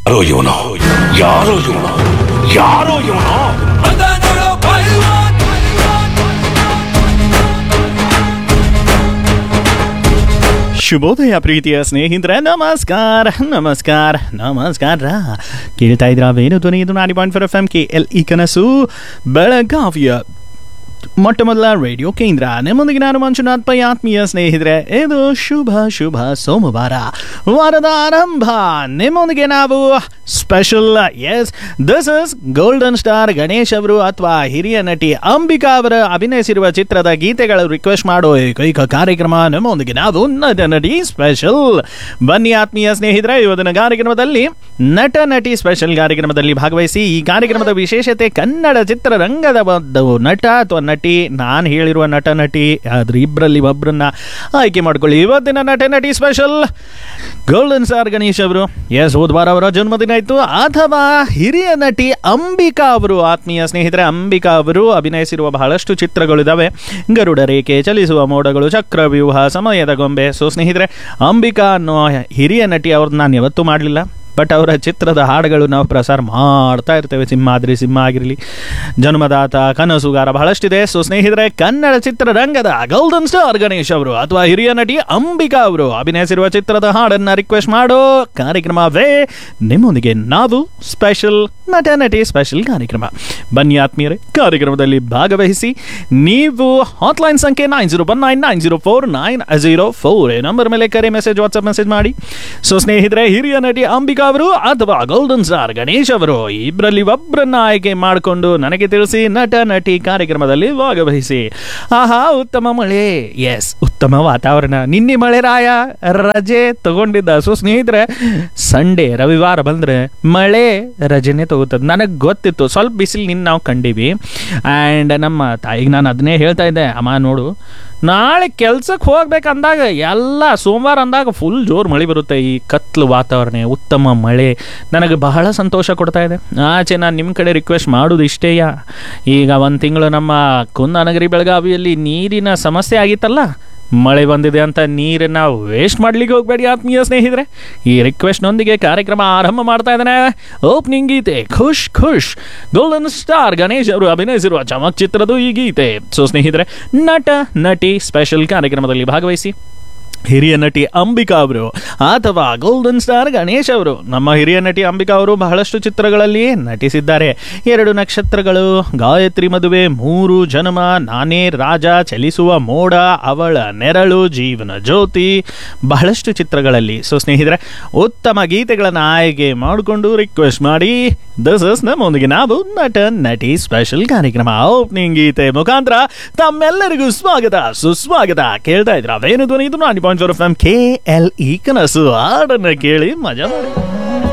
ಯಾರೋ ಇವನು ಯಾರೋ ಇವನು ಯಾರೋ ಇವನು ಶುಭೋದಯ ಪ್ರೀತಿಯ ಸ್ನೇಹಿತರೆ ನಮಸ್ಕಾರ ನಮಸ್ಕಾರ ನಮಸ್ಕಾರ ಕೇಳ್ತಾ ಇದ್ರ ವೇಣು ಧ್ವನಿ ಇದು ninety point four F M K L E ಕನಸು ಬೆಳಗಾವಿಯ ಮೊಟ್ಟ ಮೊದಲ ರೇಡಿಯೋ ಕೇಂದ್ರ ನಿಮ್ಮೊಂದಿಗೆ ನಾನು ಮಂಜುನಾಥ್ ಪೈ ಆತ್ಮೀಯ ಸ್ನೇಹಿತರೆ ಇದು ಶುಭ ಶುಭ ಸೋಮವಾರ ವಾರದ ಆರಂಭ ನಿಮ್ಮೊಂದಿಗೆ ನಾವು special yes this is golden star Ganesh ಅವರು ಅಥವಾ ಹಿರಿಯ ನಟಿ ಅಂಬಿಕಾ ಅವರ ಅಭಿನಯಿಸಿರುವ ಚಿತ್ರದ ಗೀತೆಗಳು ರಿಕ್ವೆಸ್ಟ್ ಮಾಡೋ ಏಕೈಕ ಕಾರ್ಯಕ್ರಮ ನಮ್ಮೊಂದಿಗೆ ನಾವು ನಟ ನಟಿ ಸ್ಪೆಷಲ್ ಬನ್ನಿ ಆತ್ಮೀಯ ಸ್ನೇಹಿತರೆ ಇವತ್ತಿನ ಕಾರ್ಯಕ್ರಮದಲ್ಲಿ ನಟ ನಟಿ ಸ್ಪೆಷಲ್ ಕಾರ್ಯಕ್ರಮದಲ್ಲಿ ಭಾಗವಹಿಸಿ ಈ ಕಾರ್ಯಕ್ರಮದ ವಿಶೇಷತೆ ಕನ್ನಡ ಚಿತ್ರರಂಗದ ಒಂದು ನಟ ಅಥವಾ ನಟಿ ನಾನು ಹೇಳಿರುವ ನಟ ನಟಿ ಅದ್ರ ಇಬ್ಬರಲ್ಲಿ ಒಬ್ಬರನ್ನ ಆಯ್ಕೆ ಮಾಡ್ಕೊಳ್ಳಿ ಇವತ್ತಿನ ನಟ ನಟಿ ಸ್ಪೆಷಲ್ ಗೋಲ್ಡನ್ ಸ್ಟಾರ್ ಗಣೇಶ್ ಅವರು ಎಸ್ ಹೋದ್ವಾರ ಅವರ ಜನ್ಮದಿನ ಇತ್ತು ಅಥವಾ ಹಿರಿಯ ನಟಿ ಅಂಬಿಕಾ ಅವರು ಆತ್ಮೀಯ ಸ್ನೇಹಿತರೆ ಅಂಬಿಕಾ ಅವರು ಅಭಿನಯಿಸಿರುವ ಬಹಳಷ್ಟು ಚಿತ್ರಗಳಿದಾವೆ ಗರುಡ ರೇಖೆ ಚಲಿಸುವ ಮೋಡಗಳು ಚಕ್ರವ್ಯೂಹ ಸಮಯದ ಗೊಂಬೆ ಸೊ ಸ್ನೇಹಿತರೆ ಅಂಬಿಕಾ ಅನ್ನೋ ಹಿರಿಯ ನಟಿ ಅವ್ರದ್ದು ನಾನು ಯಾವತ್ತೂ ಮಾಡಲಿಲ್ಲ ಬಟ್ ಅವರ ಚಿತ್ರದ ಹಾಡುಗಳು ನಾವು ಪ್ರಸಾರ ಮಾಡ್ತಾ ಇರ್ತೇವೆ ಸಿಂಹಾದ್ರಿ ಸಿಂಹ ಆಗಿರಲಿ ಜನ್ಮದಾತ ಕನಸುಗಾರ ಬಹಳಷ್ಟಿದೆ ಸೊ ಸ್ನೇಹಿತರೆ ಕನ್ನಡ ಚಿತ್ರರಂಗದ ಗೋಲ್ಡನ್ ಸ್ಟಾರ್ ಗಣೇಶ್ ಅವರು ಅಥವಾ ಹಿರಿಯ ನಟಿ ಅಂಬಿಕಾ ಅವರು ಅಭಿನಯಿಸಿರುವ ಚಿತ್ರದ ಹಾಡನ್ನ ರಿಕ್ವೆಸ್ಟ್ ಮಾಡೋ ಕಾರ್ಯಕ್ರಮವೇ ನಿಮ್ಮೊಂದಿಗೆ ನಾವು ಸ್ಪೆಷಲ್ ನಟ ನಟಿ ಸ್ಪೆಷಲ್ ಕಾರ್ಯಕ್ರಮ ಬನ್ನಿ ಆತ್ಮೀಯರೇ ಕಾರ್ಯಕ್ರಮದಲ್ಲಿ ಭಾಗವಹಿಸಿ ನೀವು ಹಾಟ್ಲೈನ್ ಸಂಖ್ಯೆ nine zero one nine nine zero four nine zero four number ಮೇಲೆ ಕರೆ ಮೆಸೇಜ್ ವಾಟ್ಸಪ್ ಮೆಸೇಜ್ ಮಾಡಿ ಸೊ ಸ್ನೇಹಿತರೆ ಹಿರಿಯ ನಟಿ ಅಂಬಿಕಾ ಅವರು ಅಥವಾ ಗೋಲ್ಡನ್ ಸ್ಟಾರ್ ಗಣೇಶ್ ಅವರು ಇಬ್ಬರಲ್ಲಿ ಒಬ್ಬರನ್ನ ಆಯ್ಕೆ ಮಾಡಿಕೊಂಡು ನನಗೆ ತಿಳಿಸಿ ನಟ ನಟಿ ಕಾರ್ಯಕ್ರಮದಲ್ಲಿ ಭಾಗವಹಿಸಿ ಆಹಾ ಉತ್ತಮ ಮಳೆ ಎಸ್ ಉತ್ತಮ ವಾತಾವರಣ ನಿನ್ನೆ ಮಳೆ ರಾಯ ರಜೆ ತಗೊಂಡಿದ್ದ ಸೊ ಸ್ನೇಹಿತರೆ ಸಂಡೇ ರವಿವಾರ ಬಂದ್ರೆ ಮಳೆ ರಜೆನೆ ತಗೋತದ ನನಗೆ ಗೊತ್ತಿತ್ತು ಸ್ವಲ್ಪ ಬಿಸಿಲು ನಿನ್ನ ನಾವು ಕಂಡೀವಿ ಆ್ಯಂಡ್ ನಮ್ಮ ತಾಯಿಗೆ ನಾನು ಅದನ್ನೇ ಹೇಳ್ತಾ ಇದ್ದೆ ಅಮ್ಮ ನೋಡು ನಾಳೆ ಕೆಲ್ಸಕ್ಕೆ ಹೋಗ್ಬೇಕಂದಾಗ ಎಲ್ಲ ಸೋಮವಾರ ಅಂದಾಗ ಫುಲ್ ಜೋರು ಮಳೆ ಬರುತ್ತೆ ಈ ಕತ್ಲು ವಾತಾವರಣ ಉತ್ತಮ ಮಳೆ ನನಗೆ ಬಹಳ ಸಂತೋಷ ಕೊಡ್ತಾ ಇದೆ ಆಚೆ ನಾನು ನಿಮ್ಮ ಕಡೆ ರಿಕ್ವೆಸ್ಟ್ ಮಾಡೋದು ಇಷ್ಟೇಯ ಈಗ ಒಂದು ತಿಂಗಳು ನಮ್ಮ ಕುಂದಾನಗರಿ ಬೆಳಗಾವಿಯಲ್ಲಿ ನೀರಿನ ಸಮಸ್ಯೆ ಆಗಿತ್ತಲ್ಲ ಮಳೆ ಬಂದಿದೆ ಅಂತ ನೀರನ್ನ ವೇಸ್ಟ್ ಮಾಡ್ಲಿಕ್ಕೆ ಹೋಗ್ಬೇಡಿ ಆತ್ಮೀಯ ಸ್ನೇಹಿತರೆ ಈ ರಿಕ್ವೆಸ್ಟ್ನೊಂದಿಗೆ ಕಾರ್ಯಕ್ರಮ ಆರಂಭ ಮಾಡ್ತಾ ಇದ್ದಾನೆ ಓಪನಿಂಗ್ ಗೀತೆ ಖುಷ್ ಖುಷ್ ಗೋಲ್ಡನ್ ಸ್ಟಾರ್ ಗಣೇಶ್ ಅವರು ಅಭಿನಯಿಸಿರುವ ಚಮಕ್ ಚಿತ್ರದ ಈ ಗೀತೆ ಸೊ ಸ್ನೇಹಿತರೆ ನಟ ನಟಿ ಸ್ಪೆಷಲ್ ಕಾರ್ಯಕ್ರಮದಲ್ಲಿ ಭಾಗವಹಿಸಿ ಹಿರಿಯ ನಟಿ ಅಂಬಿಕಾ ಅವರು ಅಥವಾ ಗೋಲ್ಡನ್ ಸ್ಟಾರ್ ಗಣೇಶ್ ಅವರು ನಮ್ಮ ಹಿರಿಯ ನಟಿ ಅಂಬಿಕಾ ಅವರು ಬಹಳಷ್ಟು ಚಿತ್ರಗಳಲ್ಲಿ ನಟಿಸಿದ್ದಾರೆ ಎರಡು ನಕ್ಷತ್ರಗಳು ಗಾಯತ್ರಿ ಮದುವೆ ಮೂರು ಜನ್ಮ ನಾನೇ ರಾಜ ಚಲಿಸುವ ಮೋಡ ಅವಳ ನೆರಳು ಜೀವನ ಜ್ಯೋತಿ ಬಹಳಷ್ಟು ಚಿತ್ರಗಳಲ್ಲಿ ಸೊ ಸ್ನೇಹಿತರೆ ಉತ್ತಮ ಗೀತೆಗಳನ್ನು ಆಯ್ಕೆ ಮಾಡಿಕೊಂಡು ರಿಕ್ವೆಸ್ಟ್ ಮಾಡಿ ದಿಸ್ ಇಸ್ ನಮ್ಮೊಂದಿಗೆ ನಾವು ನಟ ನಟಿ ಸ್ಪೆಷಲ್ ಕಾರ್ಯಕ್ರಮ ಓಪನಿಂಗ್ ಗೀತೆ ಮುಖಾಂತರ ತಮ್ಮೆಲ್ಲರಿಗೂ ಸ್ವಾಗತ ಸುಸ್ವಾಗತ ಕೇಳ್ತಾ ಇದ್ರ ಅವೇನು ಧ್ವನಿ ಇದು ninety point four F M K L E ಕನಸು ಹಾಡನ್ನ ಕೇಳಿ ಮಜಾ ಮಾಡಿ